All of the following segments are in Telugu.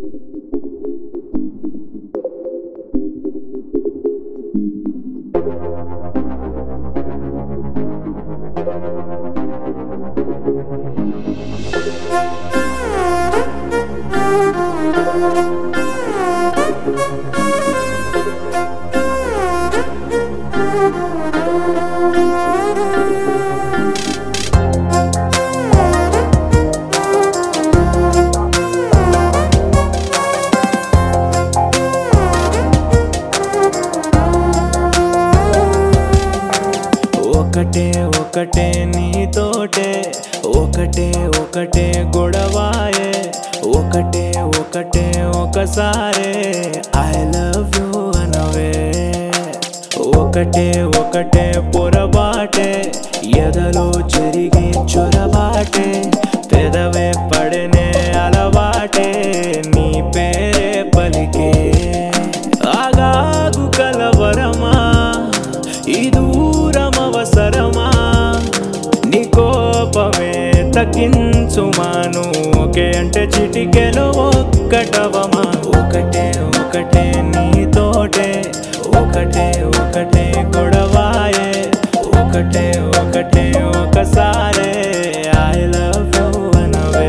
ఒకటే ఒకటే నీతోటే ఒకటే ఒకటే గొడవాయే ఒకటే ఒకటే ఒకసారే ఐ లవ్ యూ అనవే ఒకటే ఒకటే పొరబాటే ఎదలో జరిగే చొరబాటే పెదవే పడనే అలవాటే నీ పేరే పలికే ఆగాగు కలవరమా ఈ దూరం అవసరమా నీ కోపమే తగ్గించుమాను ఒకే అంటే చిటికెలో ఒక్కటవమా ఒకటే ఒకటే నీతోటే ఒకటే ఒకటే గొడవాయే ఒకటే ఒకటే ఒకసారే ఐ లవ్ యూ అనవే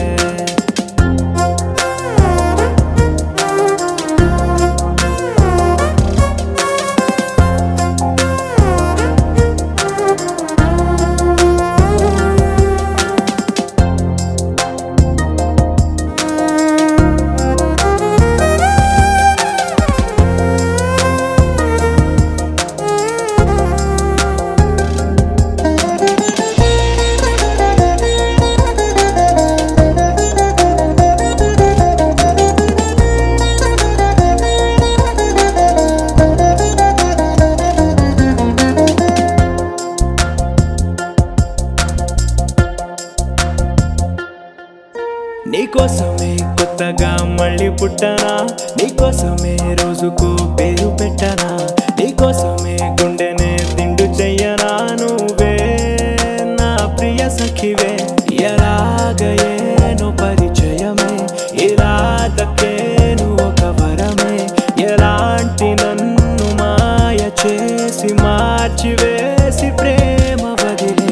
నీకోసమే కొత్తగా మళ్ళీ పుట్టనా నీకోసమే రోజుకు పేరు పెట్టనా నీకోసమే గుండెనే తిండు చెయ్యనా నువ్వే నా ప్రియ సఖివే ఎలాగయేను పరిచయమే ఇలా దక్కేను ఒక వరమే ఎలాంటి నన్ను మాయ చేసి మార్చివేసి ప్రేమ వదిలే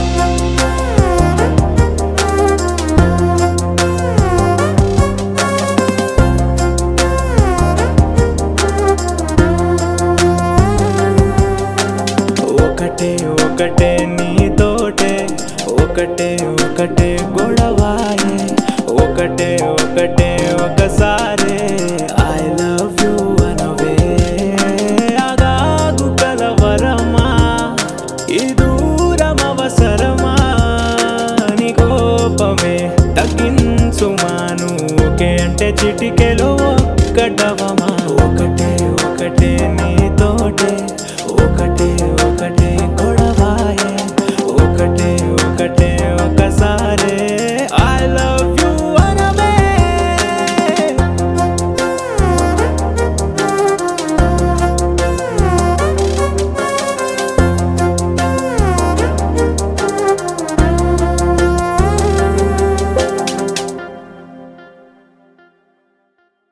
ఒకటే ఒకటే నీతోటే ఒకటే ఒకటే గొడవాయే ఒకటే ఒకటే ఒకసారి ఐ లవ్ యూ అనవే అగాగు కలవరమా ఈ దూరం అవసరమా నీ కోపమే తగ్గించుమాను ఒకే అంటే చిటికెలో